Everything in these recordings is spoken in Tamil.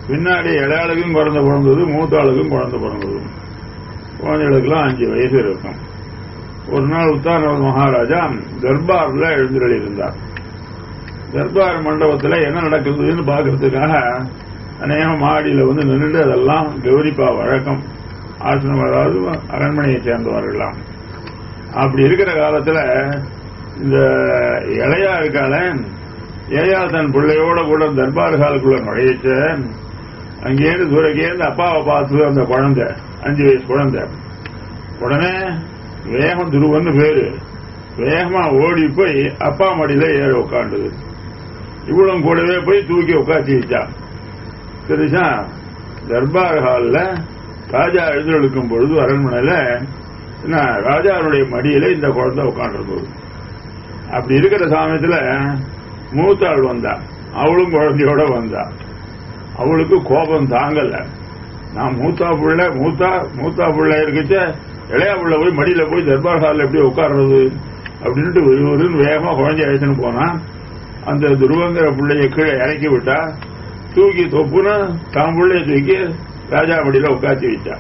பின்னாடி இளையாளுக்கும் குழந்தை பிறந்தது மூத்தாளுக்கும் குழந்தை பிறந்தது குழந்தைகளுக்கெல்லாம் அஞ்சு வயசு இருக்கும் ஒரு நாள் உத்தானவர் மகாராஜா தர்பார்ல எழுந்தருளி இருந்தார் தர்பார் மண்டபத்துல என்ன நடக்குதுன்னு பாக்குறதுக்காக அநேகம் மாடியில வந்து நின்றுட்டு அதெல்லாம் கௌரிப்பா வழக்கம் ஆசனம் அதாவது அரண்மனையை சேர்ந்தவர்கள்லாம் அப்படி இருக்கிற காலத்துல இந்த இளையா இருக்கால ஏயா தன் பிள்ளையோட கூட தர்பார் காலுக்குள்ள நுழையிச்ச அங்கேருந்து தூரக்கேந்து அப்பாவை பார்த்து அந்த குழந்தை அஞ்சு வயசு குழந்தை உடனே வேகம் துருவன்னு பேரு வேகமா ஓடி போய் அப்பா மடியில ஏற உட்காந்துது இவ்வளவு கூடவே போய் தூக்கி உட்காந்து வச்சா தெரிஞ்சா தர்பார் ஹாலில் ராஜா எழுந்தெழுக்கும் பொழுது அரண்மனையில என்ன ராஜாவுடைய மடியில இந்த குழந்தை உட்காந்துருந்தது அப்படி இருக்கிற சமயத்துல மூத்தாள் வந்தா அவளும் குழந்தையோட வந்தா அவளுக்கு கோபம் தாங்கல நான் மூத்தா புள்ள மூத்தா மூத்தா புள்ள இருக்குச்ச இளையா புள்ள போய் மடியில போய் தர்பார் ஹாலில் எப்படி உட்கார்றது அப்படின்ட்டு ஒரு ஒரு வேகமா குழந்தை அழைச்சுன்னு போனா அந்த துருவங்கிற பிள்ளைய கீழே இறக்கி விட்டா தூக்கி தொப்புன்னு தான் பிள்ளைய தூக்கி ராஜா மடியில உட்காத்தி வச்சா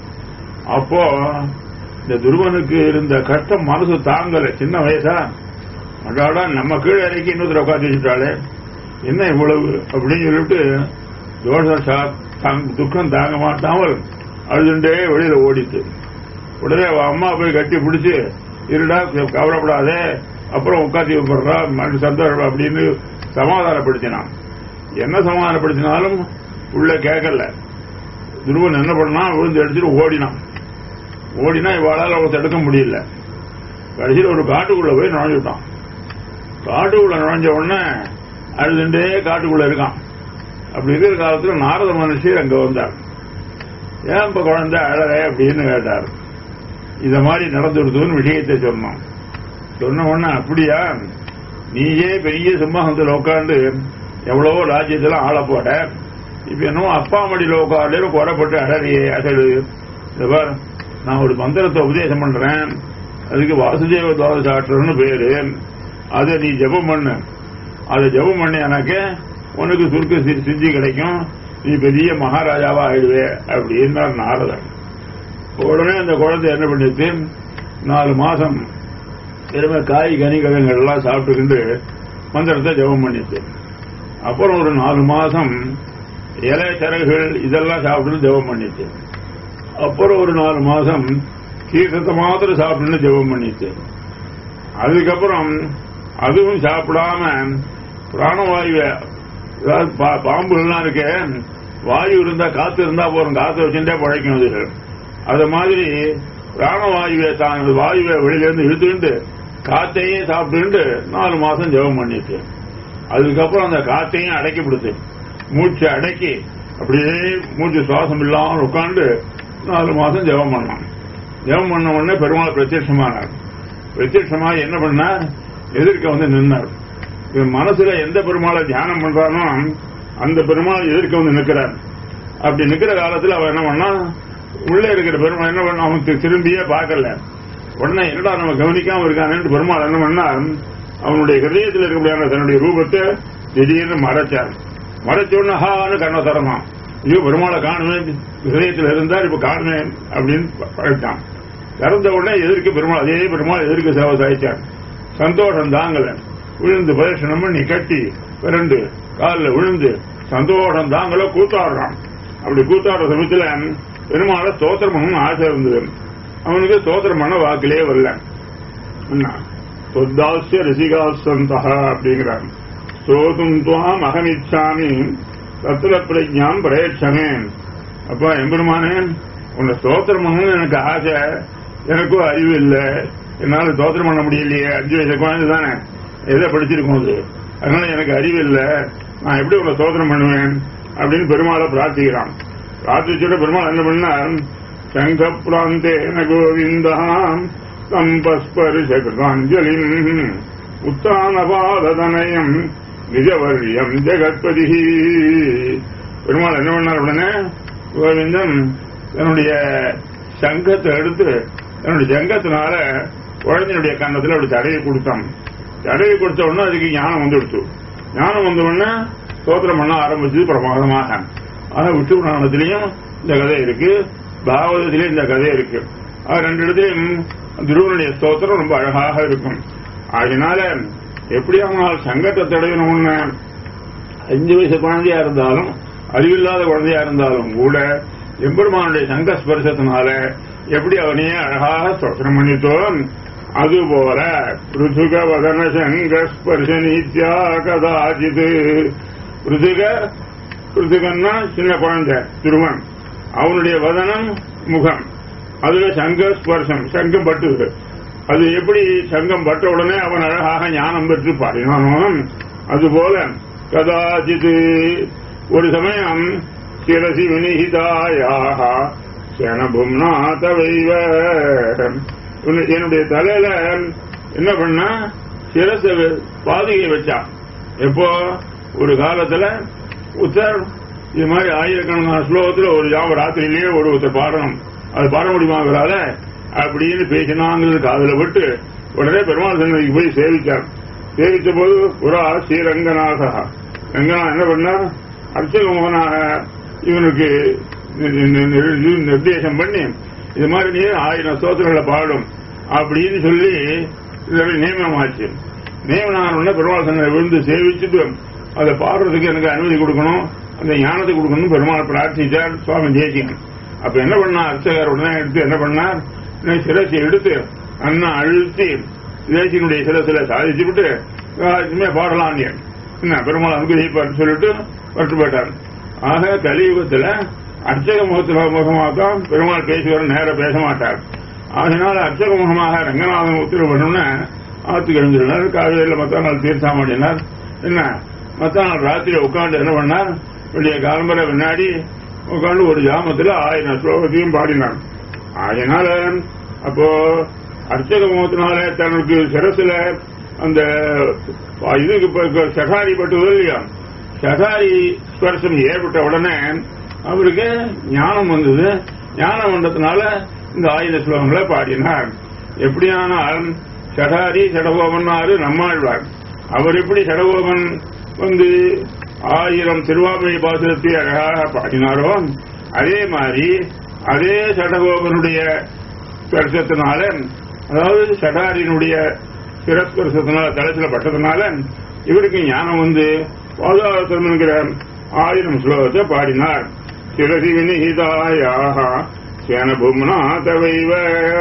அப்போ இந்த துருவனுக்கு இருந்த கஷ்டம் மனசு தாங்கல சின்ன வயசா அடாடா நம்ம கீழே இறக்கி இன்னொருத்தர உட்காந்து வச்சுட்டாளே என்ன இவ்வளவு அப்படின்னு சொல்லிட்டு தோஷம் சா- தாங்க- துக்கம் தாங்க மாட்டாமல் அழுதுண்டே வெளியில ஓடிச்சு உடனே அவ அம்மா போய் கட்டி பிடிச்சு இருடா கவலைப்படாதே அப்புறம் உட்காந்து விடுறா மறுபடியும் சந்தோஷம் அப்படின்னு சமாதானப்படுத்தினான் என்ன சமாதானப்படுத்தினாலும் உள்ள கேட்கல துருவன் என்ன பண்ணான் விழுந்து அடிச்சுட்டு ஓடினான் ஓடினா இவாளால் அவளை தடுக்க முடியல கடைசியில் ஒரு காட்டுக்குள்ள போய் நுழைஞ்சுட்டான் காட்டுக்குள்ள நுழைஞ்ச உடனே அழுதுண்டே காட்டுக்குள்ள இருக்கான் அப்படி இருக்கிற காலத்துல நாரத மனுஷர் அங்க வந்தார் ஏன் இப்ப குழந்தை அழற அப்படின்னு கேட்டார் இத மாதிரி நடந்துடுதுன்னு விஷயத்தை சொன்னோம் சொன்ன உடனே அப்படியா நீயே பெரிய சிம்மகத்தில் உட்காந்து எவ்வளவோ ராஜ்யத்துல ஆள போட இப்ப என்னவோ அப்பா மடியில உட்காந்து குறைப்பட்டு அடறியே அசடு இந்த பார் நான் ஒரு மந்திரத்தை உபதேசம் பண்றேன் அதுக்கு வாசுதேவ துவாதசாற்றம்னு பேரு அதை நீ ஜெபம் பண்ணு அதை ஜெபம் பண்ணியானாக்க உனக்கு சுருக்க சி- சித்தி கிடைக்கும் நீ பெரிய மகாராஜாவா ஆயிடுவே அப்படின்னு நாரதன் உடனே அந்த குழந்தை என்ன பண்ணிச்சு நாலு மாசம் திரும்ப காய் கனிகிழங்குகள் எல்லாம் சாப்பிட்டுக்கிண்டு மந்திரத்தை ஜெபம் பண்ணிச்சு அப்புறம் ஒரு நாலு மாசம் இலை சரகுகள் இதெல்லாம் சாப்பிட்டு ஜெபம் பண்ணிச்சு அப்புறம் ஒரு நாலு மாசம் கீசத்தை மாத்திரம் சாப்பிட்டு ஜெபம் பண்ணிச்சு அதுக்கப்புறம் அதுவும் சாப்பிடாம பிராணவாயுவை அதாவது பா- பாம்புகள்லாம் இருக்கு வாயு இருந்தா காத்து இருந்தா போறோம் காத்து வச்சுட்டே பழைக்கும் அது அது மாதிரி பிராணவாயுவை தான் வாயுவை வெளியில இருந்து இழுத்துக்கிட்டு காத்தையே சாப்பிட்டு நாலு மாசம் ஜெபம் பண்ணிட்டு அதுக்கப்புறம் அந்த காத்தையும் அடக்கி விடுத்து மூச்சு அடக்கி அப்படியே மூச்சு சுவாசம் இல்லாமல் உட்காந்து நாலு மாசம் ஜெபம் பண்ணான் ஜெபம் பண்ண உடனே பெருமாள் பிரத்யட்சமானார் பிரத்யட்சமா என்ன பண்ணார் எதிர்க்க வந்து நின்னார் இவன் மனசுல எந்த பெருமாளை தியானம் பண்றானோ அந்த பெருமாள் எதிர்க்க வந்து நிற்கிறார் அப்படி நிக்கிற காலத்துல அவன் என்ன பண்ணா உள்ள இருக்கிற பெருமாள் என்ன பண்ண அவனுக்கு திரும்பியே பார்க்கல உடனே என்னடா நம்ம கவனிக்காம இருக்கானேன்னு பெருமாள் என்ன பண்ணா அவனுடைய ஹிருதயத்தில் இருக்கக்கூடிய தன்னுடைய ரூபத்தை திடீர்னு மறைச்சார் மறைச்ச உடனே ஹான்னு கண்ணை திறந்தான் ஐயோ பெருமாளை காணுமே ஹிருதயத்தில் இருந்தார் இப்ப காணுமே அப்படின்னு பழைத்தான் திறந்த உடனே எதிர்க்க பெருமாள் அதே பெருமாள் எதிர்க்க சேவை சாய்ச்சார் சந்தோஷம் தாங்கல விழுந்து பிரதட்சணம் பண்ணி கட்டி பிறண்டு காலில் விழுந்து சந்தோஷம் தாங்கல கூத்தாடுறான் அப்படி கூத்தாடுற சமயத்துல பெருமாளை ஸ்தோத்திரம் பண்ணணும்னு ஆசை இருந்தது அவனுக்கு ஸ்தோத்திரம் பண்ண வாக்கிலே வரல என்ன சொத்தாசிய ரசிகா சந்தா அப்படிங்கிறான் ஸ்தோதும் துவாம் அகமிச்சாமி தத்துவ பிரஜாம் பிரயட்சமே அப்பா எம்பெருமானே உன்னை ஸ்தோத்திரம் பண்ணணும்னு எனக்கு ஆசை எனக்கும் அறிவு இல்லை என்னால ஸ்தோத்திரம் பண்ண முடியலையே அஞ்சு வயசு குழந்தை தானே எதை படிச்சிருக்கோம் அது அதனால எனக்கு அறிவு இல்லை நான் எப்படி உன்னை ஸ்தோத்திரம் பண்ணுவேன் அப்படின்னு பெருமாளை பிரார்த்திக்கிறான் பிரார்த்திச்சுட்டு பெருமாள் என்ன பண்ணார் சங்க பிராந்தேன கோவிந்தாம் சம்பஸ்பரிசகிருதாஞ்சலிம் உத்தானபாததனயம் நிஜவர்யம் ஜெகத்பதி பெருமாள் என்ன பண்ணார் உடனே கோவிந்தன் தன்னுடைய சங்கத்தை எடுத்து தன்னுடைய சங்கத்தினால குழந்தையினுடைய கன்னத்தில் அப்படி தடவி கொடுத்தான் தடவி கொடுத்த உடனே அதுக்கு ஞானம் வந்துடுச்சு ஞானம் வந்த உடனே ஸ்தோத்திரம் பண்ண ஆரம்பிச்சது பிரமாதமாக ஆனா விஷ்ணு புராணத்திலையும் இந்த கதை இருக்கு பாகவதத்திலையும் இந்த கதை இருக்கு அது ரெண்டு இடத்துலையும் துருவனுடைய ஸ்தோத்திரம் ரொம்ப அழகாக இருக்கும் அதனால எப்படியானால் சங்கத்தை தடையணும்னு அஞ்சு வயசு குழந்தையா இருந்தாலும் அறிவில்லாத குழந்தையா இருந்தாலும் கூட எம்பெருமானுடைய சங்க ஸ்பர்சத்தினால எப்படி அவனையே அழகாக ஸ்தோத்திரம் பண்ணிட்டோம் அதுபோல ருதுக வதன சங்க ஸ்பர்ச நீத்யா கதாச்சித் ருதுக ருதுகன்னா சின்ன குழந்தை திருவன் அவனுடைய வதனம் முகம் அதுல சங்க ஸ்பர்சம் சங்கம் பட்டுது அது எப்படி சங்கம் பட்ட உடனே அவன் அழகாக ஞானம் பெற்று பாடினானோ அதுபோல கதாச்சித் ஒரு சமயம் சிரசி வினிகிதாயாக சேனபும்னா தவைவ என்னுடைய தலையில என்ன பண்ணா சிரச பாதுகை வச்சான் எப்போ ஒரு காலத்துல உத்தர் இது மாதிரி ஆயிரக்கணக்கான ஸ்லோகத்துல ஒரு ஜாம ராத்திரியிலேயே ஒரு ஒருத்தர் பாடணும் அது பாட முடியுமாங்கிறால அப்படின்னு பேசினாங்கிறது காதல விட்டு உடனே பெருமாள் சன்னதிக்கு போய் சேவிச்சார் சேவித்த போது புறா ஸ்ரீரங்கநாதா ரங்கனா என்ன பண்ணார் அர்ச்சக மோகனாக இவனுக்கு நிர்தேசம் பண்ணி இது மாதிரி நீ ஆயிரம் ஸ்தோத்திரங்களை பாடும் அப்படின்னு சொல்லி நியமனமாச்சு நியமனம் பெருமாள் சன்னதி விழுந்து சேவிச்சுட்டு அதை பாடுறதுக்கு எனக்கு அனுமதி கொடுக்கணும் அந்த ஞானத்தை கொடுக்கணும் பெருமாள் பிரார்த்திச்சார் சுவாமி தேசிகன் அப்ப என்ன பண்ணா அர்ச்சகர் உடனே எடுத்து என்ன பண்ணார் சிரசை எடுத்து அண்ணா அழுத்தி தேசியனுடைய சிரசில சாதிச்சு விட்டு இனிமே பாடலாம் என்ன பெருமாள் அனுகிரகிப்பார் சொல்லிட்டு பட்டு போயிட்டார் ஆக கலியுகத்துல அர்ச்சக முகத்துல முகமாக தான் பெருமாள் பேசுவார் நேர பேச மாட்டார் அதனால அர்ச்சக முகமாக ரங்கநாதன் உத்தரவு பண்ணணும்னு ஆத்து கிழந்திருந்தார் காவேரியில் மத்த நாள் தீர்த்தாமடினார் என்ன மத்த நாள் ராத்திரி உட்காந்து என்ன பண்ணார் வெளிய காலம்பரை முன்னாடி உட்காந்து ஒரு ஜாமத்துல ஆயிரம் ஸ்லோகத்தையும் பாடினார் அதனால அப்போ அர்ச்சக முகத்தினால தனக்கு சிரசுல அந்த இதுக்கு சகாரி பட்டுவது இல்லையா சகாரி ஸ்பர்சம் ஏற்பட்ட உடனே அவருக்கு ஞானம் வந்தது ஞானம் வந்ததுனால இந்த ஆயுத ஸ்லோகங்களை பாடினார் எப்படியானால் சடாரி சடகோபன்னாரு நம்மாழ்வார் அவர் எப்படி சடகோபன் வந்து ஆயிரம் திருவாமணி பாசுரத்தை அழகாக பாடினாரோ அதே மாதிரி அதே சடகோபனுடைய ஸ்பர்சத்தினால அதாவது சடாரியினுடைய சிறஸ்பர்சத்தினால தளத்துல பட்டதுனால இவருக்கு ஞானம் வந்து பாதுகாத்தம் என்கிற ஆயிரம் ஸ்லோகத்தை பாடினார் சிரசி வினிகிதாயாக சேனபும்னா தவைவ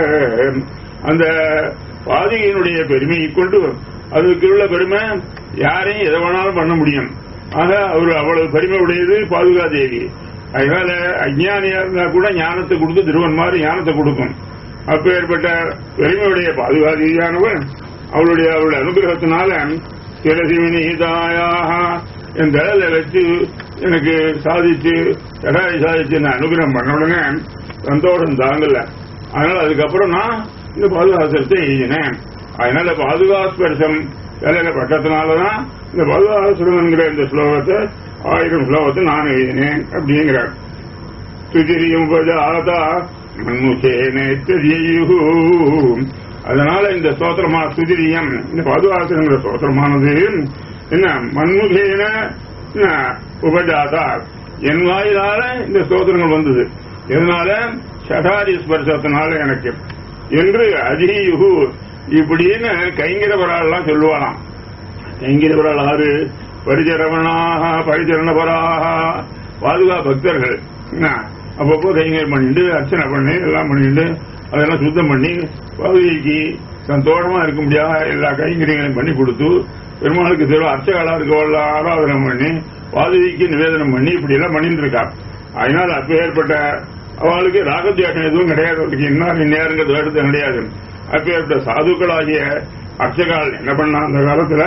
அந்த பாதிகையினுடைய பெருமையை கொண்டு அதுக்கு உள்ள பெருமை யாரையும் எதை வேணாலும் பண்ண முடியும் ஆக அவர் அவ்வளவு பெருமை உடையது பாதுகா தேவி அதனால அஜ்ஞானியா இருந்தா கூட ஞானத்தை கொடுத்து திருவன் மாதிரி ஞானத்தை கொடுக்கும் அப்பேற்பட்ட பெருமையுடைய பாதுகா தேவியானவர் அவளுடைய அவளுடைய அனுகிரகத்தினால சிரசிவினிதாயாக என் தலையில வச்சு எனக்கு சாதிச்சு எடாரி சாதிச்சு நான் அனுகிரகம் பண்ண உடனே சந்தோஷம் தாங்கல அதனால அதுக்கப்புறம் நான் இந்த பாதுகாசத்தை எழுதினேன் அதனால பாதுகாஸ்பர்சம் தலையில பட்டத்தினாலதான் இந்த பாதுகாசுரம் என்கிற இந்த ஸ்லோகத்தை ஆயிரம் ஸ்லோகத்தை நான் எழுதினேன் அப்படிங்கிறார் துதிரியும் உபஜாதா மன்முகேனேத்ததியு அதனால இந்த ஸ்தோத்திரமா சுதிரியம் இந்த பாதுகாசுங்கிற ஸ்தோத்திரமானது என்ன மன்முகேன உபஜாதா என் வாயிலால இந்த ஸ்தோத்திரங்கள் வந்தது இதனால சடாரி ஸ்பர்சத்தினால எனக்கு என்று அதியுகு இப்படின்னு கைங்கிரவராலாம் சொல்லுவாராம் கைங்கிரவரால் ஆறு பரிச்சரவனாக பரிச்சரணபராக பாதுகா பக்தர்கள் என்ன அப்பப்போ கைங்கர் பண்ணிட்டு அர்ச்சனை பண்ணி எல்லாம் பண்ணிட்டு அதெல்லாம் சுத்தம் பண்ணி பகுதிக்கு சந்தோஷமா இருக்க முடியாத எல்லா கைங்கரியங்களையும் பண்ணி கொடுத்து பெருமாளுக்கு திரு அர்ச்சகாலா இருக்க ஆராதனை பண்ணி பாதுகைக்கு நிவேதனம் பண்ணி இப்படி எல்லாம் பண்ணிட்டு இருக்கா அதனால அப்ப ஏற்பட்ட அவளுக்கு ராகத்வேஷம் எதுவும் கிடையாது அவளுக்கு என்ன நேரங்கிறது எடுத்து கிடையாது அப்ப ஏற்பட்ட சாதுக்களாகிய அர்ச்சகால் என்ன பண்ணா அந்த காலத்துல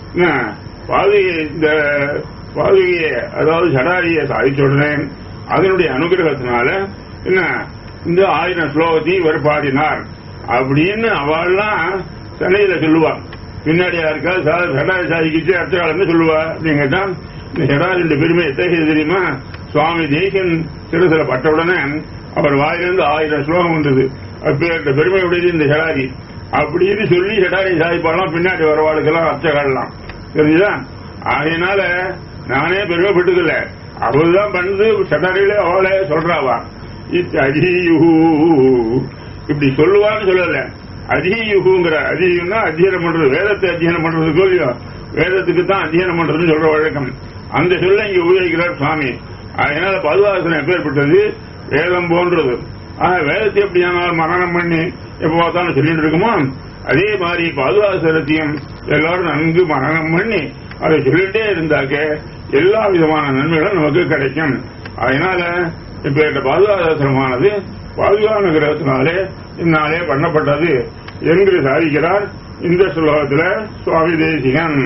பாதுகை இந்த பாதுகையை அதாவது சடாரியை சாதிச்ச உடனே அதனுடைய அனுகிரகத்தினால என்ன இந்த ஆயிரம் ஸ்லோகத்தையும் இவர் பாடினார் அப்படின்னு அவள்லாம் சென்னையில சொல்லுவான் பின்னாடி யாருக்கா சடாரி சாதிக்கிச்சு அர்ச்சகாலன்னு சொல்லுவா அப்படின்னு கேட்டா இந்த சடாரியுடைய பெருமை எத்தகைய தெரியுமா சுவாமி தேசன் சிறுசில பட்ட உடனே அவர் வாயிலிருந்து ஆயிரம் ஸ்லோகம் வந்தது அப்பேற்ற பெருமையுடையது இந்த சடாரி அப்படின்னு சொல்லி சடாரி சாதிப்பாலாம் பின்னாடி வரவாளுக்கெல்லாம் அர்ச்சகாலாம் தெரிஞ்சுதா ஆகையினால நானே பெருமைப்பட்டதில்ல அவள்தான் பண்ணுது சடரில அவளே சொல்றாவா அஜியுஹு இப்படி சொல்லுவான்னு சொல்லல அதியுகுங்கிற அதியுன்னா அத்தியனம் பண்றது வேதத்தை அத்தியனம் பண்றதுக்கோ இல்லையோ வேதத்துக்கு தான் அத்தியனம் பண்றதுன்னு சொல்ற வழக்கம் அந்த சொல்ல இங்க உபயோகிக்கிறார் சுவாமி அதனால பதுவாசனம் எப்பேற்பட்டது வேதம் போன்றது ஆக வேதத்தை எப்படியானால் மரணம் பண்ணி எப்ப பார்த்தாலும் சொல்லிட்டு இருக்குமோ அதே மாதிரி பாதுகாசனத்தையும் எல்லாரும் நன்கு மரணம் பண்ணி அதை சொல்லிட்டே இருந்தாக்க எல்லா விதமான நன்மைகளும் நமக்கு கிடைக்கும் அதனால இப்ப இந்த பாதுகாசாசனமானது பாதுகான கிரகத்தினாலே இந்நாளே பண்ணப்பட்டது என்று சாதிக்கிறார் இந்த ஸ்லோகத்துல சுவாமி தேசிகன்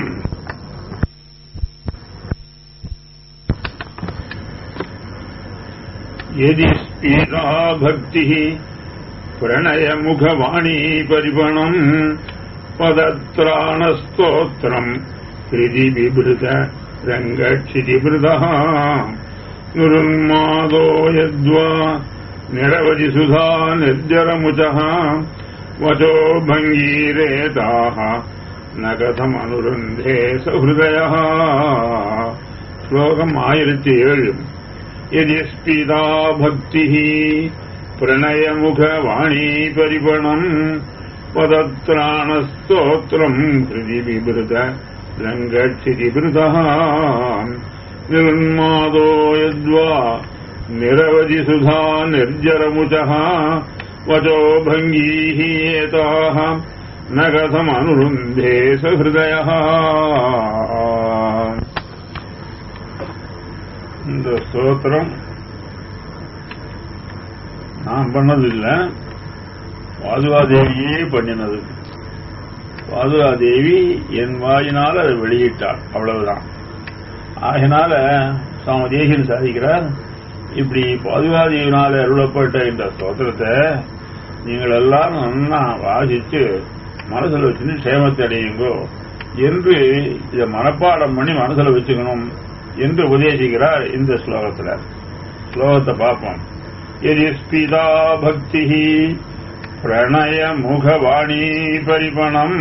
यदि स्पीता भक्तिः प्रणयमुखवाणी परिपणम् पदत्राणस्तोत्रम् हृदि बिभृत रङ्गक्षितिभृतः नुरुन्मादो यद्वा निरवधि सुधा निर्जरमुचः वचो भङ्गीरेताः न कथमनुरुन्धे सहृदयः श्लोकम् आयिरति ஏழு यदिस्पिता भक्तिः प्रणयमुखवाणी परिपणम् पदत्राणस्तोत्रम् हृदि बिभृत रङ्गक्षितिभृतः निर्मादो यद्वा निरवधि सुधा निर्जरमुचः वचो भङ्गीः एताः न कथमनुरुन्धे सहृदयः இந்த ஸ்தோத்திரம் நான் பண்ணதில்ல பாதுகாதேவியே பண்ணினது பாதுகாதேவி என் வாயினால் அதை வெளியிட்டாள் அவ்வளவுதான் ஆகினால சுவாமி தேசியன் சாதிக்கிறார் இப்படி பாதுகாதேவினால் அருளப்பட்ட இந்த ஸ்தோத்திரத்தை நீங்கள் எல்லாரும் நன்னா வாசிச்சு மனசுல வச்சுன்னு சேமத்தை அடையுங்கோ என்று இதை மனப்பாடம் பண்ணி மனசுல வச்சுக்கணும் என்று உபதேசிக்கிறார் இந்த ஸ்லோகத்துல ஸ்லோகத்தை பார்ப்போம் எதி ஸ்பிதா பக்தி பிரணய முகவாணி பரிபணம்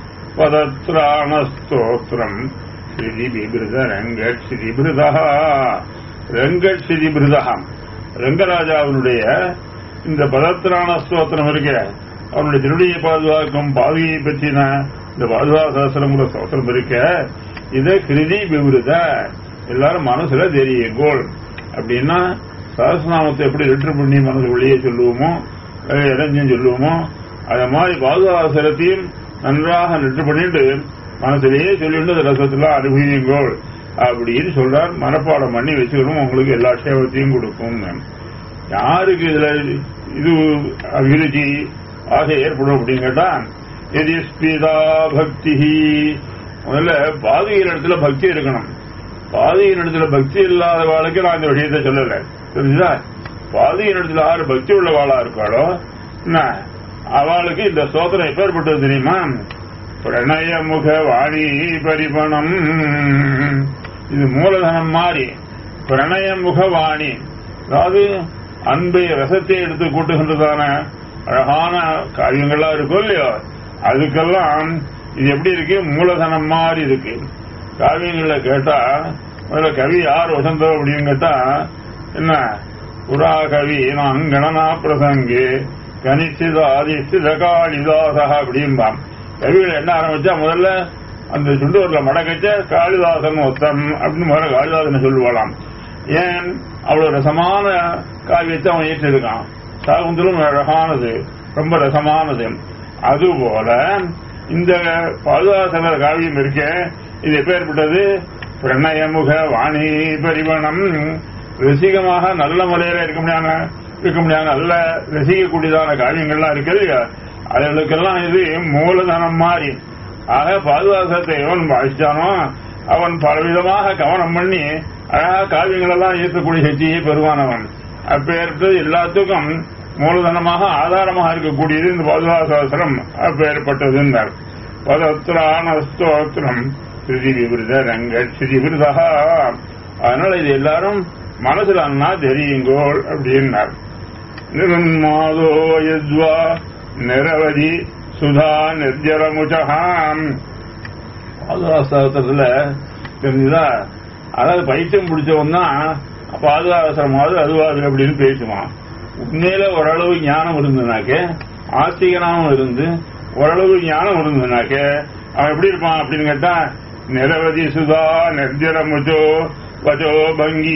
பதத்ராணஸ்தோத்திரம் ஸ்ரீதி பிபிருத ரங்கட் ஸ்ரீபிருதா ரங்கட் ஸ்ரீபிருதா ரங்கராஜாவினுடைய இந்த பதத்ராண ஸ்தோத்திரம் இருக்க அவனுடைய திருடியை பாதுகாக்கும் பாதுகையை பற்றின இந்த பாதுகா சாஸ்திரங்கிற ஸ்தோத்திரம் இருக்க இதை கிருதி விவிருத எல்லாரும் மனசுல தெரியுங்கோள் அப்படின்னா சகசிரநாமத்தை எப்படி லிட்டர் பண்ணி மனசு வெளியே சொல்லுவோமோ இறஞ்சும் சொல்லுவோமோ அத மாதிரி பாதுகாசரத்தையும் நன்றாக லிட்டர் பண்ணிட்டு மனசுலயே சொல்லிட்டு அந்த ரசத்துல அனுபவியுங்கோள் அப்படின்னு சொல்றார் மனப்பாடம் பண்ணி வச்சுக்கணும் உங்களுக்கு எல்லா சேவத்தையும் கொடுக்கும் யாருக்கு இதுல இது அபிருச்சி ஆசை ஏற்படும் அப்படின்னு கேட்டா எதி ஸ்பீதா பக்தி முதல்ல பாதியின் இடத்துல பக்தி இருக்கணும் பாதியின் இடத்துல பக்தி இல்லாத வாழ்க்கை நான் இந்த விஷயத்தை சொல்லல தெரிஞ்சுதா பாதியின் இடத்துல யாரு பக்தி உள்ள வாழா இருக்காளோ என்ன அவளுக்கு இந்த சோதனை எப்பேற்பட்டது தெரியுமா பிரணய முக வாணி பரிபணம் இது மூலதனம் மாறி பிரணய முக வாணி அதாவது அன்பை ரசத்தை எடுத்து கூட்டுகின்றதான அழகான காரியங்கள்லாம் இருக்கும் இல்லையோ அதுக்கெல்லாம் இது எப்படி இருக்கு மூலதனம் மாதிரி இருக்கு காவியங்கள்ல கேட்டா முதல்ல கவி யார் வசந்தோ அப்படின்னு கேட்டா என்ன புறா கவி நான் கணனா பிரசங்கு கனிச்சித ஆதிஸ்தித காளிதாசா அப்படிம்பாம் கவிகள் என்ன ஆரம்பிச்சா முதல்ல அந்த சுண்டூர்ல மடக்கச்ச காளிதாசன் ஒத்தன் அப்படின்னு முதல்ல காளிதாசன் சொல்லுவாளாம் ஏன் அவ்வளவு ரசமான காவியத்தை அவன் ஏற்றிருக்கான் சாகுந்தலும் அழகானது ரொம்ப ரசமானது அதுபோல இந்த பாதுகாசனர் காவியம் இருக்க இது எப்பேற்பட்டது பிரணயமுக வாணி பரிவணம் ரசிகமாக நல்ல முறையில இருக்க முடியாத இருக்க முடியாத நல்ல ரசிக்கக்கூடியதான காரியங்கள்லாம் இருக்கு இல்லையா அதுகளுக்கெல்லாம் இது மூலதனம் மாறி ஆக பாதுகாசத்தை எவன் வாசிச்சானோ அவன் பலவிதமாக கவனம் பண்ணி அழகா காவியங்கள் எல்லாம் இயக்கக்கூடிய சக்தியை பெறுவானவன் அப்பேற்பட்டது எல்லாத்துக்கும் மூலதனமாக ஆதாரமாக இருக்கக்கூடியது இந்த பாதுகாசாஸ்திரம் அப்பேற்பட்டதுன்னார் பதத்ரான ஸ்தோத்திரம் ஸ்ருதி விபிருத ரங்க ஸ்ருதி விருதா அதனால இது எல்லாரும் மனசுல அண்ணா தெரியுங்கோள் அப்படின்னார் நிருன்மாதோ யத்வா நிரவதி சுதா நிர்ஜரமுச்சகாம் பாதுகாசாஸ்திரத்துல தெரிஞ்சுதா அதாவது பைத்தியம் பிடிச்சவன் தான் பாதுகாசமாவது அதுவாது அப்படின்னு பேசுவான் உண்மையில ஓரளவு ஞானம் இருந்ததுனாக்க ஆஸ்திகனாவும் இருந்து ஓரளவு ஞானம் இருந்ததுனாக்க அவன் எப்படி இருப்பான் அப்படின்னு கேட்டா நிரவதி சுதா நெர்ஜரமுச்சோ வச்சோ பங்கி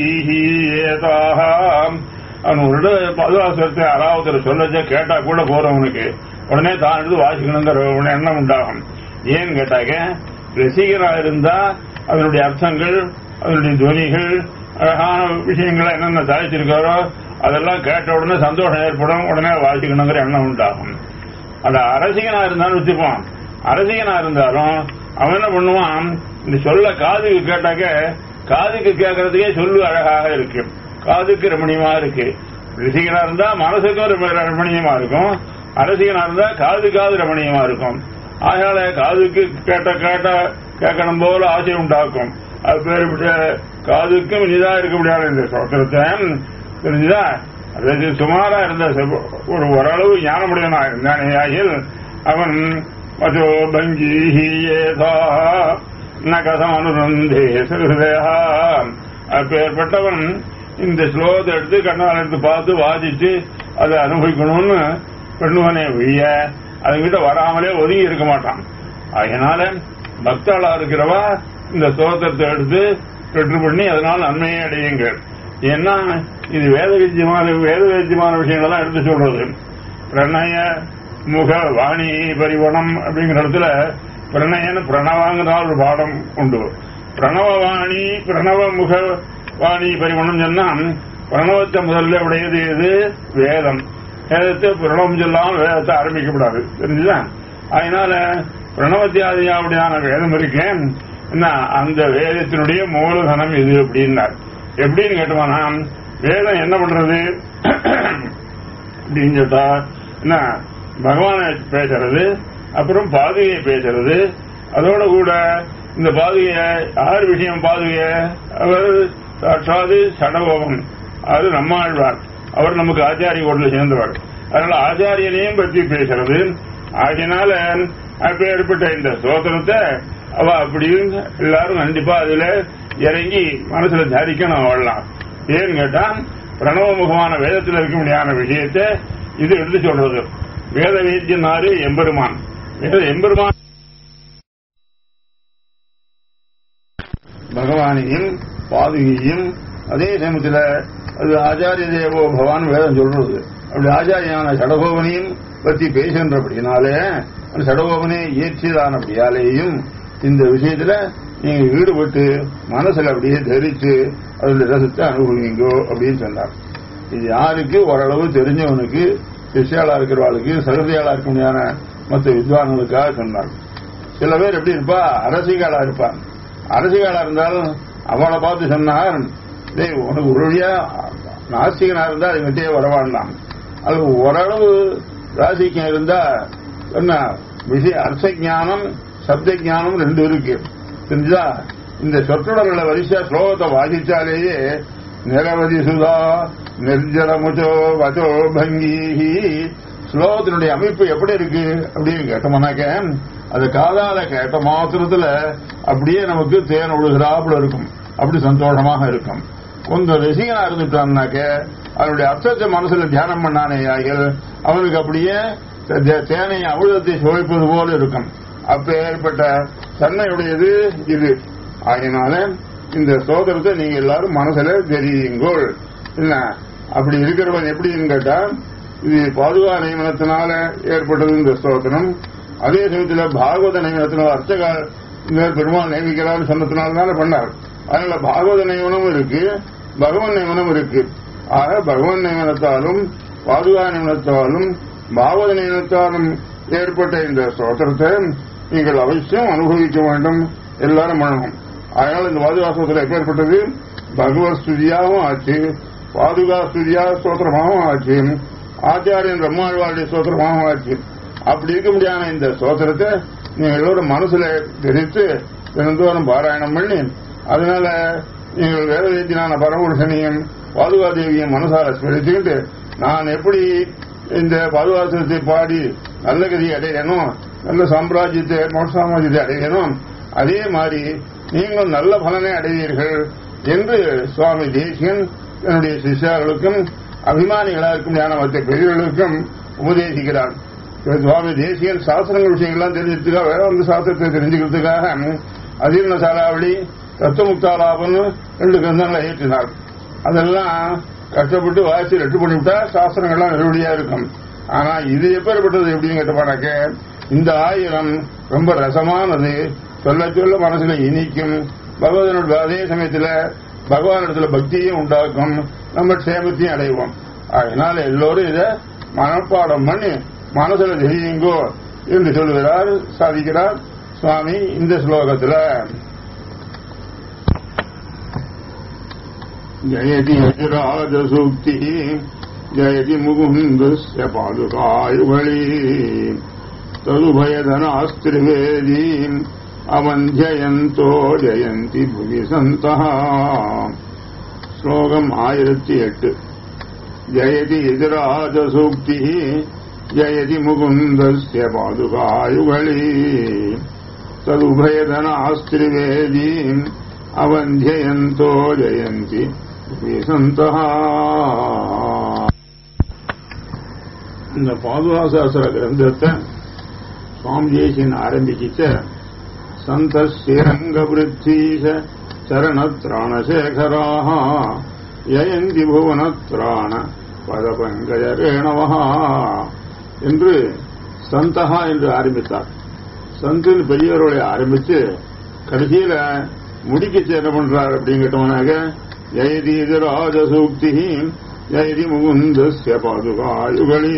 ஏதாம் அவனோட பாதுகாசத்தை அராவத்துல சொல்லச்ச கேட்டா கூட போறவனுக்கு உடனே தான் எடுத்து வாசிக்கணுங்கிற ஒரு எண்ணம் உண்டாகும் ஏன்னு கேட்டாக்க ரசிகரா இருந்தா அதனுடைய அர்த்தங்கள் அதனுடைய துவனிகள் அழகான விஷயங்களை என்னென்ன சாதிச்சிருக்காரோ அதெல்லாம் கேட்ட உடனே சந்தோஷம் ஏற்படும் உடனே வாசிக்கணுங்கிற எண்ணம் உண்டாகும் அது அரசிகனா இருந்தாலும் வச்சுப்பான் அரசிகனா இருந்தாலும் அவன் என்ன பண்ணுவான் இந்த சொல்ல காதுக்கு கேட்டாக்க காதுக்கு கேட்கறதுக்கே சொல்லு அழகாக இருக்கு காதுக்கு ரமணியமா இருக்கு ரசிகனா இருந்தா மனசுக்கும் ரொம்ப ரமணியமா இருக்கும் அரசிகனா இருந்தா காது காது ரமணியமா இருக்கும் அதனால காதுக்கு கேட்ட கேட்ட கேட்கணும் போல ஆசை உண்டாக்கும் அது பேர் காதுக்கும் இனிதா இருக்க முடியாது இந்த சோத்திரத்தை தெரிஞ்சுதா அதாவது சுமாரா இருந்த செவ்வ- ஒரு ஓரளவு ஞானமுடையனா இருந்தானே ஆகில் அவன் மதோ பங்கி ஏதா நகசம் அனுரந்தே சிறுதேகா அப்பேற்பட்டவன் இந்த ஸ்லோகத்தை எடுத்து கண்ணால் எடுத்து பார்த்து வாதிச்சு அதை அனுபவிக்கணும்னு பண்ணுவனே ஒழிய அதுகிட்ட வராமலே ஒதுங்கி இருக்க மாட்டான் அதனால பக்தாளா இருக்கிறவா இந்த ஸ்லோகத்தை எடுத்து பெற்று பண்ணி அதனால நன்மையை அடையுங்கள் ஏன்னா இது வேத வித்தியமான வேத வித்தியமான விஷயங்கள்லாம் எடுத்து சொல்றது பிரணய முக வாணி பரிவனம் அப்படிங்கிற இடத்துல பிரணயன்னு பிரணவாங்கிறதால் ஒரு பாடம் உண்டு பிரணவவாணி பிரணவ முக வாணி பரிவனம் சொன்னா பிரணவத்தை முதல்ல உடையது எது வேதம் வேதத்தை பிரணவம் சொல்லாம வேதத்தை ஆரம்பிக்கப்படாது தெரிஞ்சுதா அதனால பிரணவத்தியாதியாவுடையான வேதம் இருக்கேன் என்ன அந்த வேதத்தினுடைய மூலதனம் இது அப்படின்னார் எப்படின்னு கேட்டோம்னா வேதம் என்ன பண்றது அப்படின்னு கேட்டா என்ன பகவானை பேசுறது அப்புறம் பாதுகையை பேசுறது அதோட கூட இந்த பாதுகைய யார் விஷயம் பாதுகைய அவர் சாட்சாது சடகோபம் அது நம்மாழ்வார் அவர் நமக்கு ஆச்சாரிய கோட்டில் சேர்ந்தவர் அதனால ஆச்சாரியனையும் பற்றி பேசுறது ஆகினால அப்பேற்பட்ட இந்த சோதனத்தை அவ அப்படி எல்லாரும் கண்டிப்பா அதுல இறங்கி மனசுல தரிக்கணும் அவள்லாம் ஏன்னு கேட்டா பிரணவ முகமான வேதத்தில் இருக்க முடியாத விஷயத்தை இது எடுத்து சொல்றது வேத வேத்தியனாரு எம்பெருமான் வேத எம்பெருமான் பகவானையும் பாதுகையும் அதே சமயத்துல அது ஆச்சாரிய தேவோ பகவான் வேதம் சொல்றது அப்படி ஆச்சாரியான சடகோபனையும் பற்றி பேசுகின்றபடினாலே அந்த சடகோபனை இயற்றியதானபடியாலேயும் இந்த விஷயத்துல நீங்க ஈடுபட்டு மனசுல அப்படியே தரித்து அதோட ரசத்தை அனுபவிங்கோ அப்படின்னு சொன்னார் இது யாருக்கு ஓரளவு தெரிஞ்சவனுக்கு சிஷியாளா இருக்கிறவாளுக்கு சகதியாளா இருக்க முடியாத மற்ற வித்வான்களுக்காக சொன்னார் சில பேர் எப்படி இருப்பா அரசியலா இருப்பான் அரசியலா இருந்தாலும் அவளை பார்த்து சொன்னார் டேய் உனக்கு ஒரு வழியா நாஸ்திகனா இருந்தா அது மத்தியே வரவாண்டாம் அது ஓரளவு ராசிக்கம் இருந்தா என்ன விஷய அர்த்த ஞானம் சப்த ஞானம் ரெண்டு இருக்கு தெரிஞ்சுதா இந்த சொற்றொடர்களை வரிசையா ஸ்லோகத்தை வாசிச்சாலேயே நிரவதி சுதா நிர்ஜலமுச்சோ வச்சோ பங்கி ஸ்லோகத்தினுடைய அமைப்பு எப்படி இருக்கு அப்படின்னு கேட்டோம்னாக்க அது காதால கேட்ட மாத்திரத்துல அப்படியே நமக்கு தேன் ஒழுகிறாப்புல இருக்கும் அப்படி சந்தோஷமாக இருக்கும் கொஞ்சம் ரசிகனா இருந்துட்டான்னாக்க அதனுடைய அர்த்தத்தை மனசுல தியானம் பண்ணானே ஆகிய அவனுக்கு அப்படியே தே- தேனை அமிர்தத்தை சுவைப்பது போல இருக்கும் அப்ப ஏற்பட்ட தன்மையுடையது இது ஆகையினால இந்த சோதரத்தை நீங்க எல்லாரும் மனசுல தெரியுங்கோள் என்ன அப்படி இருக்கிறவன் எப்படின்னு கேட்டா இது பாதுகா நியமனத்தினால ஏற்பட்டது இந்த ஸ்தோத்திரம் அதே சமயத்துல பாகவத நியமனத்தினால அர்ச்சகா இந்த பெருமாள் நியமிக்கிறான்னு சொன்னதுனால தானே பண்ணார் அதனால பாகவத நியமனம் இருக்கு பகவன் நியமனம் இருக்கு ஆக பகவன் நியமனத்தாலும் பாதுகா நியமனத்தாலும் பாகவத நியமனத்தாலும் ஏற்பட்ட இந்த ஸ்தோத்திரத்தை நீங்கள் அவசியம் அனுபவிக்க வேண்டும் எல்லாரும் பண்ணணும் அதனால இந்த பாதுகாசத்தில் எப்பேற்பட்டது பகவத் ஸ்துதியாகவும் ஆச்சு பாதுகா ஸ்துதியா ஸ்தோத்திரமாகவும் ஆச்சு ஆச்சாரியன் பிரம்மாழ்வாருடைய ஸ்தோத்திரமாகவும் ஆச்சு அப்படி இருக்க முடியாத இந்த ஸ்தோத்திரத்தை நீங்க எல்லோரும் மனசுல தெரிவித்து தினந்தோறும் பாராயணம் பண்ணி அதனால நீங்கள் வேத வேத்தியான பரமபுருஷனையும் பாதுகா தேவியும் மனசார ஸ்மரிச்சுக்கிட்டு நான் எப்படி இந்த பாதுகாசத்தை பாடி நல்ல கதியை அடையணும் நல்ல சாம்ராஜ்யத்தை மோட்ச சாம்ராஜ்யத்தை அடையணும் அதே மாதிரி நீங்கள் நல்ல பலனை அடைவீர்கள் என்று சுவாமி தேசிகன் தன்னுடைய சிஷ்யர்களுக்கும் அபிமானிகளாக இருக்கும் ஞானமத்த பெரியவர்களுக்கும் உபதேசிக்கிறார் சுவாமி தேசிகன் சாஸ்திரங்கள் விஷயங்கள்லாம் தெரிஞ்சுக்கிறதுக்காக வேதாந்த சாஸ்திரத்தை தெரிஞ்சுக்கிறதுக்காக அதீர்ண சாலாவளி தத்துவமுக்தாலாபம்னு ரெண்டு கிரந்தங்களை ஏற்றினார் அதெல்லாம் கஷ்டப்பட்டு வாசி ரெட்டு பண்ணிவிட்டா சாஸ்திரங்கள்லாம் நிறுவடியா இருக்கும் ஆனா இது எப்பேற்பட்டது எப்படின்னு கேட்டப்பாடாக்க இந்த ஆயிரம் ரொம்ப ரசமானது சொல்ல சொல்ல மனசுல இனிக்கும் பகவதனோட அதே சமயத்துல பகவானிடத்துல பக்தியும் உண்டாக்கும் நம்ம க்ஷேமத்தையும் அடைவோம் அதனால எல்லோரும் இதை மனப்பாடம் பண்ணி மனசுல தெரியுங்கோ என்று சொல்லுகிறார் சாதிக்கிறார் சுவாமி இந்த ஸ்லோகத்துல ஜயதி யஜராஜசூக்தி ஜயதி முகுந்தஸ்ய பாதுகாயுகளி ததுபயதனாஸ்திரிவேதீம் அவந்தியந்தோ ஜெயந்தி புவி சந்தா ஸ்லோகம் ஆயிரத்தி எட்டு ஜயதி எதிராஜசூக்தி ஜயதி முகுந்தஸ்ய பாதுகாயுகளி ததுபயதனாஸ்திரிவேதீம் அவந்தியந்தோ ஜெயந்தி புவி சந்தா இந்த பாதுகாசாஸ்திர கிரந்தத்தை சுவாமி தேசியன் ஆரம்பிச்சிச்ச சந்த ஸ்ரீரங்கவருத்தீஷ சரணத்ராணசேகராக யயந்தி புவனத்ராண பதபங்கஜ ரேணவா என்று சந்தகா என்று ஆரம்பித்தார் சந்தின் பெரியவர்களை ஆரம்பித்து கடைசியில முடிக்கச்சு என்ன பண்றார் அப்படின்னு கேட்டோம்னாக்க ஜெயதி ராஜசூக்தி ஜெயதி முகுந்தஸ்ய பாதுகாயுகளி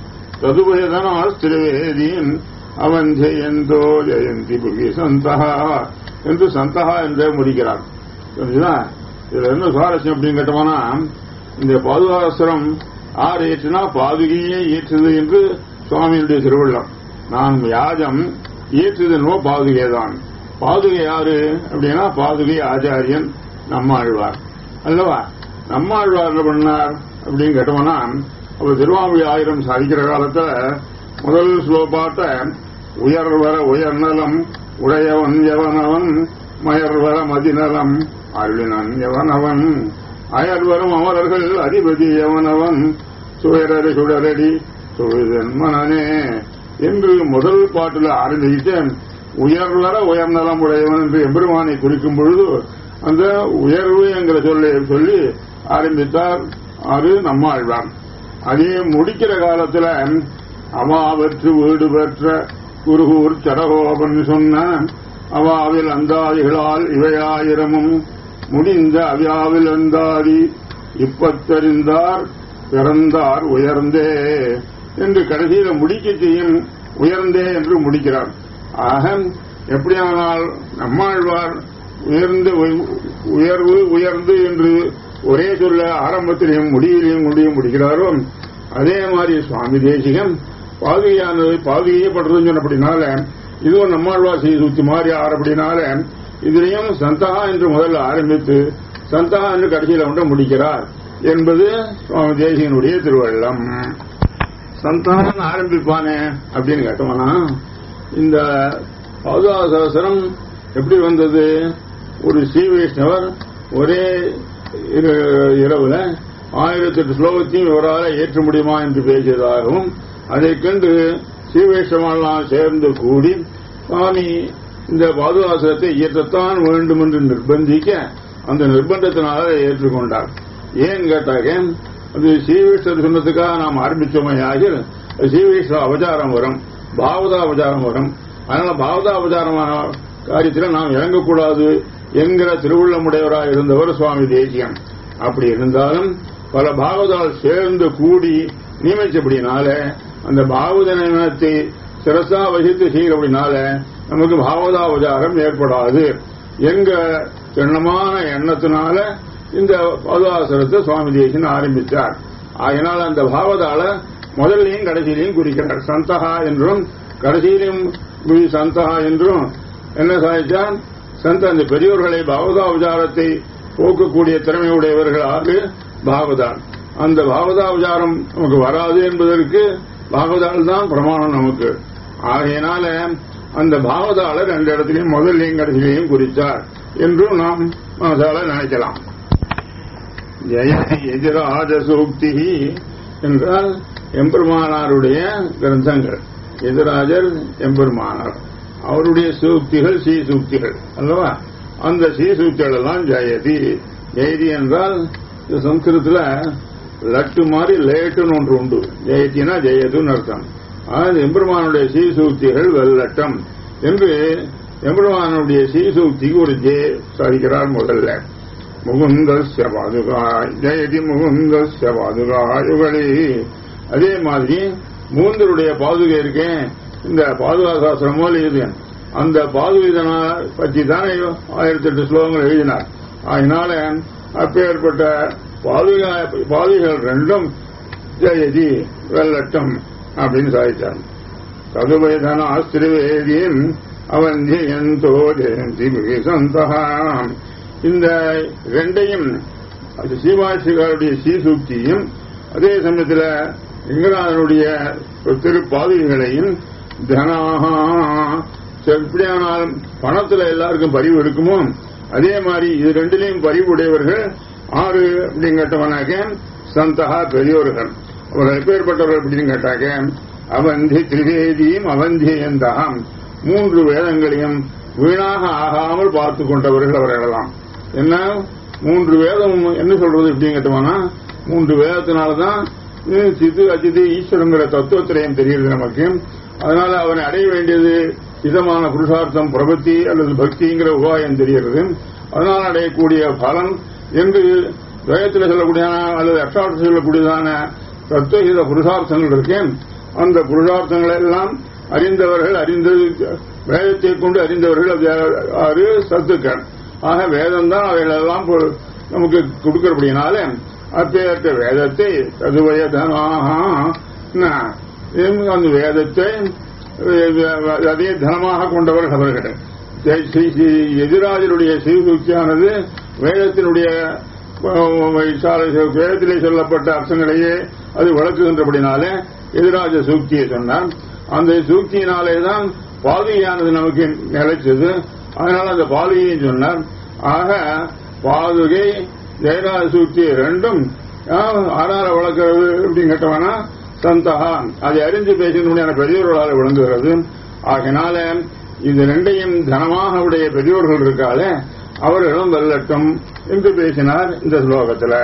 ததுபயதனாஸ்திரவேதீன் அவன் ஜெயந்தோ ஜெயந்தி புகி சந்தகா என்று சந்தகா என்றே முடிக்கிறார் புரிஞ்சுதா இதுல என்ன சுவாரஸ்யம் அப்படின்னு கேட்டோம்னா இந்த பாதுகாசரம் ஆறு ஏற்றுனா பாதுகையே ஏற்றுது என்று சுவாமியுடைய திருவள்ளம் நான் யாஜம் ஏற்றுதுன்னோ பாதுகை தான் பாதுகை யாரு அப்படின்னா பாதுகை ஆச்சாரியன் நம்மாழ்வார் அல்லவா நம்மாழ்வார் என்ன பண்ணார் அப்படின்னு கேட்டோம்னா அப்ப திருவாமொழி ஆயிரம் சாதிக்கிற காலத்துல முதல் ஸ்லோபாட்ட உயர்வர உயர்நலம் உடையவன் எவனவன் மயர்வர மதிநலம் அருளினன் எவனவன் அயர்வரும் அமரர்கள் அதிபதி எவனவன் சுயரடி சுடரடி தொழுதன் மனனே என்று முதல் பாட்டுல ஆரம்பிக்கிட்டு உயர்வர உயர்நலம் உடையவன் என்று எம்பெருமானை குறிக்கும் பொழுது அந்த உயர்வு என்கிற சொல்லை சொல்லி ஆரம்பித்தார் அது நம்மாழ்வான் அதே முடிக்கிற காலத்துல அவாவற்று வீடு பெற்ற குருகூர் சடகோபன் சொன்ன அவாவில் அந்தாதிகளால் இவையாயிரமும் முடிந்த அவ்யாவில் அந்தாதி இப்பத்தறிந்தார் பிறந்தார் உயர்ந்தே என்று கடைசியில முடிக்க செய்யும் உயர்ந்தே என்று முடிக்கிறார் ஆக எப்படியானால் நம்மாழ்வார் உயர்ந்து உயர்வு உயர்ந்து என்று ஒரே சொல்ல ஆரம்பத்திலையும் முடிவிலையும் முடியும் முடிக்கிறாரோ அதே மாதிரி சுவாமி தேசிகம் பாதுகையானது பாதுகையே படுறதுன்னு சொன்னபடினால இதுவும் நம்மாழ்வார் செய்து சுத்தி மாறி ஆறபடினால இதுலையும் சந்தகா என்று முதல்ல ஆரம்பித்து சந்தகா என்று கடைசியில் ஒன்று முடிக்கிறார் என்பது சுவாமி தேசிகனுடைய திருவள்ளம் சந்தானம் ஆரம்பிப்பானே அப்படின்னு கேட்டோம்னா இந்த பாதுகாசரம் எப்படி வந்தது ஒரு ஸ்ரீ வைஷ்ணவர் ஒரே இரவுல ஆயிரத்தி எட்டு ஸ்லோகத்தையும் இவரால் ஏற்ற முடியுமா என்று பேசியதாகவும் அதை கண்டு ஸ்ரீ வைஷ்ணவெல்லாம் சேர்ந்து கூடி சுவாமி இந்த பாதுகாசனத்தை இயற்றத்தான் வேண்டும் என்று நிர்பந்திக்க அந்த நிர்பந்தத்தினால ஏற்றுக்கொண்டார் ஏன் கேட்டாக்க அது ஸ்ரீவிஷ்ணர் சொன்னதுக்காக நாம் ஆரம்பிச்சோமே ஆகிய ஸ்ரீவிஷ்ண அவதாரம் வரும் பாவதா அவதாரம் வரும் அதனால பாவதா அவதாரமான காரியத்தில் நாம் இறங்கக்கூடாது என்கிற திருவுள்ளமுடையவராக இருந்தவர் சுவாமி தேசியம் அப்படி இருந்தாலும் பல பாகவதால் சேர்ந்து கூடி நியமிச்சபடினால அந்த பாகவத நியமனத்தை சிரசா வகித்து செய்கிறபடினால நமக்கு பாகவதாவதாரம் ஏற்படாது எங்க எண்ணமான எண்ணத்தினால இந்த பாதுகாசரத்தை சுவாமி தேசியன் ஆரம்பித்தார் அதனால் அந்த பாவதால முதல்லையும் கடைசியிலையும் குறிக்கிறார் சந்தகா என்றும் கடைசியிலும் சந்தகா என்றும் என்ன சாதிச்சான் சந்த அந்த பெரியோர்களை பாவதாவதாரத்தை போக்கக்கூடிய திறமையுடையவர்கள் ஆறு பாகவதான் அந்த பாகவதாவதாரம் நமக்கு வராது என்பதற்கு பாகவதால் தான் பிரமாணம் நமக்கு ஆகையினால அந்த பாவதாளர் ரெண்டு இடத்திலையும் முதல்லையும் கடைசியிலையும் குறித்தார் என்றும் நாம் மனசால நினைக்கலாம் ஜெய எதிராஜ சூக்தி என்றால் எம்பெருமானாருடைய கிரந்தங்கள் எதிராஜர் எம்பெருமானார் அவருடைய சூக்திகள் சீ சூக்திகள் அல்லவா அந்த சீ சூக்திகள் எல்லாம் ஜெயதி ஜெயதி என்றால் இது சம்ஸ்கிருதத்துல லட்டு மாதிரி லேட்டுன்னு ஒன்று உண்டு ஜெயத்தினா ஜெயதுன்னு அர்த்தம் அதாவது எம்பெருமானுடைய சீசூக்திகள் வெள்ளட்டம் என்று எம்பெருமானுடைய சீசூக்திக்கு ஒரு ஜெய சாதிக்கிறார் முதல்ல முகுந்தஸ்ய பாதுகா ஜெயதி முகுந்தஸ்ய பாதுகா யுகளி அதே மாதிரி மூந்தருடைய பாதுகை இருக்கேன் இந்த பாதுகா சாஸ்திரமோ இது அந்த பாதுகைதனா பற்றி தானே ஆயிரத்தி எட்டு ஸ்லோகங்கள் எழுதினார் அதனால அப்பேற்பட்ட பாதுகா பாதுகைகள் ரெண்டும் ஜெயதி வெள்ளட்டம் அப்படின்னு சாதித்தார் ததுவைதன ஆஸ்திரிவேதியின் அவன் ஜெயந்தோ ஜெயந்தி சந்தகாம் இந்த ரெண்டையும் அது சீவாசிகாருடைய சீசூக்தியும் அதே சமயத்தில் லிங்கராஜனுடைய திரு பாதுகைகளையும் தனாகா எப்படியானாலும் பணத்துல எல்லாருக்கும் பரிவு இருக்குமோ அதே மாதிரி இது ரெண்டிலையும் பரிவு உடையவர்கள் ஆறு அப்படின்னு கேட்டவனாக்க சந்தகா பெரியோர்கள் அவர்கள் எப்பேற்பட்டவர்கள் அப்படின்னு கேட்டாக்க அவந்தி திரிவேதியும் அவந்தியந்தாம் மூன்று வேதங்களையும் வீணாக ஆகாமல் பார்த்து கொண்டவர்கள் அவர்களெல்லாம் என்ன மூன்று வேதம் என்ன சொல்றது இப்படின்னு கேட்டோம்னா மூன்று வேதத்தினாலதான் சித்து அஜித்து ஈஸ்வரங்கிற தத்துவத்திலையும் தெரியுது நமக்கு அதனால அவனை அடைய வேண்டியது இதமான புருஷார்த்தம் பிரபத்தி அல்லது பக்திங்கிற உபாயம் தெரிகிறது அதனால அடையக்கூடிய பலன் என்று வேதத்தில் சொல்லக்கூடியதான அல்லது அஷ்டாட்சத்தில் சொல்லக்கூடியதான தத்துவஹித புருஷார்த்தங்கள் இருக்கேன் அந்த புருஷார்த்தங்களை எல்லாம் அறிந்தவர்கள் அறிந்தது வேதத்தை கொண்டு அறிந்தவர்கள் அது ஆறு சத்துக்கள் ஆக வேதம் தான் அவைகளெல்லாம் நமக்கு கொடுக்கிறபடினால அப்பேற்ற வேதத்தை ததுவயதனாக அந்த வேதத்தை அதே தனமாக கொண்டவர்கள் அவர்கள் எதிராஜருடைய சீர்தூக்கியானது வேதத்தினுடைய வேதத்திலே சொல்லப்பட்ட அர்த்தங்களையே அது வழக்குகின்றபடினாலே எதிராஜ சூக்தியை சொன்னார் அந்த சூக்தியினாலே தான் பாதுகையானது நமக்கு நிலைச்சது அதனால அந்த பாதுகையை சொன்னார் ஆக பாதுகை ஜெயராஜ சூக்தி ரெண்டும் ஆறார வளர்க்கிறது அப்படின்னு கேட்டவனா சந்தகா அதை அறிஞ்சு பேசின பெரியோர்களால் விளங்குகிறது ஆகினால இது ரெண்டையும் தனமாக உடைய பெரியோர்கள் இருக்காலே அவர்களும் வெல்லட்டும் என்று பேசினார் இந்த ஸ்லோகத்தில்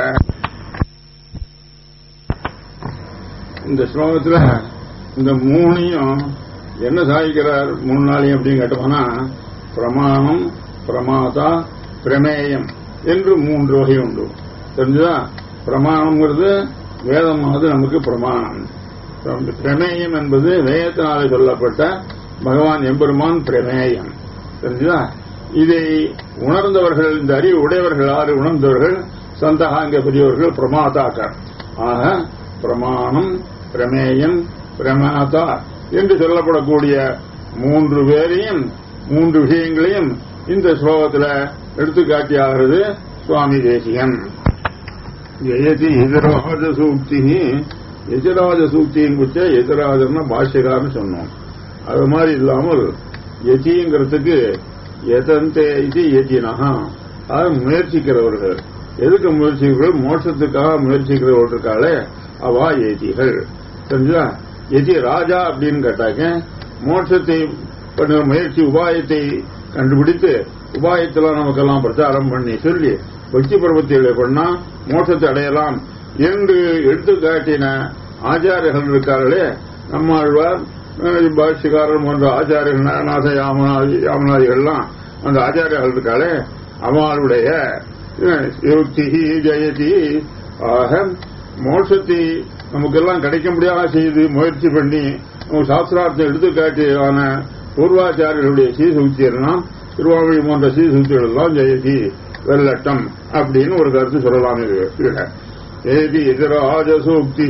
இந்த ஸ்லோகத்தில் இந்த மூணையும் என்ன சாதிக்கிறார் மூணு நாளையும் அப்படின்னு கேட்டோம்னா பிரமாணம் பிரமாதா பிரமேயம் என்று மூன்று வகை உண்டு தெரிஞ்சுதா பிரமாணம்ங்கிறது வேதமானது நமக்கு பிரமாணம் பிரமேயம் என்பது வேதத்தினாலே சொல்லப்பட்ட பகவான் எம்பெருமான் பிரமேயம் தெரிஞ்சுதா இதை உணர்ந்தவர்கள் இந்த அறிவு உடையவர்கள் ஆறு உணர்ந்தவர்கள் சந்தகாங்க பெரியவர்கள் பிரமாதாக்கள் ஆக பிரமாணம் பிரமேயம் பிரமாதா என்று சொல்லப்படக்கூடிய மூன்று பேரையும் மூன்று விஷயங்களையும் இந்த ஸ்லோகத்தில் எடுத்துக்காட்டியாகிறது சுவாமி தேசிகன் ஜெயதி எதிராஜ சூக்தி எதிராஜ சூக்தியின் குறித்த எதிராஜர்னா பாஷ்யக்காரன்னு சொன்னோம் அது மாதிரி இல்லாமல் எதிங்கிறதுக்கு எதந்தே இது எதினஹா அது முயற்சிக்கிறவர்கள் எதுக்கு முயற்சிக்கிறவர்கள் மோட்சத்துக்காக முயற்சிக்கிறவர்கள் இருக்காளே அவா ஏதிகள் தெரிஞ்சா எதி ராஜா அப்படின்னு கேட்டாக்க மோட்சத்தை பண்ணுற முயற்சி உபாயத்தை கண்டுபிடித்து உபாயத்தில் நமக்கெல்லாம் பிரச்சாரம் பண்ணி சொல்லி பக்தி பருவத்தை பண்ணா மோட்சத்தை அடையலாம் என்று எடுத்துக்காட்டின ஆச்சாரியர்கள் இருக்கார்களே நம்மாழ்வார் பாஷ்யக்காரர் போன்ற ஆச்சாரியர்கள் நாத யாமனாதி யாமனாதிகள்லாம் அந்த ஆச்சாரியர்கள் இருக்காளே அவளுடைய யுக்தி ஜெயதி ஆக மோட்சத்தை நமக்கெல்லாம் கிடைக்க முடியாத செய்து முயற்சி பண்ணி நம்ம சாஸ்திரார்த்தம் எடுத்துக்காட்டியான பூர்வாச்சாரியர்களுடைய சீசூக்தியெல்லாம் திருவாவளி போன்ற சீசூக்திகள் எல்லாம் ஜெயதி வெள்ளட்டம் அப்படின்னு ஒரு கருத்து சொல்லலாம் இதுல ஏதி எதிராஜ சூக்தி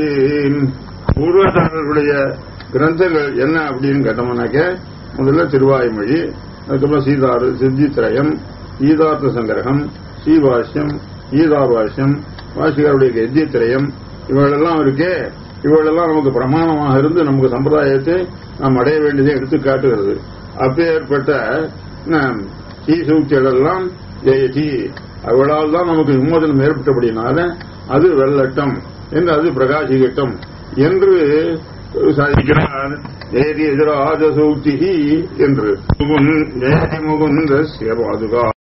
பூர்வாச்சாரர்களுடைய கிரந்தங்கள் என்ன அப்படின்னு கேட்டோம்னாக்க முதல்ல திருவாய்மொழி அதுக்கப்புறம் சீதாறு சித்தித்ரயம் ஈதார்த்த சங்கிரகம் ஸ்ரீபாஷ்யம் ஈதாபாஷ்யம் வாசிகருடைய கெஜ்ஜித்திரயம் இவளெல்லாம் இருக்கே இவளெல்லாம் நமக்கு பிரமாணமாக இருந்து நமக்கு சம்பிரதாயத்தை நாம் அடைய வேண்டியதை எடுத்து காட்டுகிறது அப்பேற்பட்ட சீசூக்திகளெல்லாம் ஜெயதி அவளால் தான் நமக்கு விமோசனம் ஏற்பட்டபடினால அது வெள்ளட்டம் என்று அது பிரகாசிக்கட்டும் என்று சாதிக்கிறார் ஜெயதி எதிராஜ சௌத்திகி என்று முகுந்த் ஜெயதி முகுந்த பாதுகா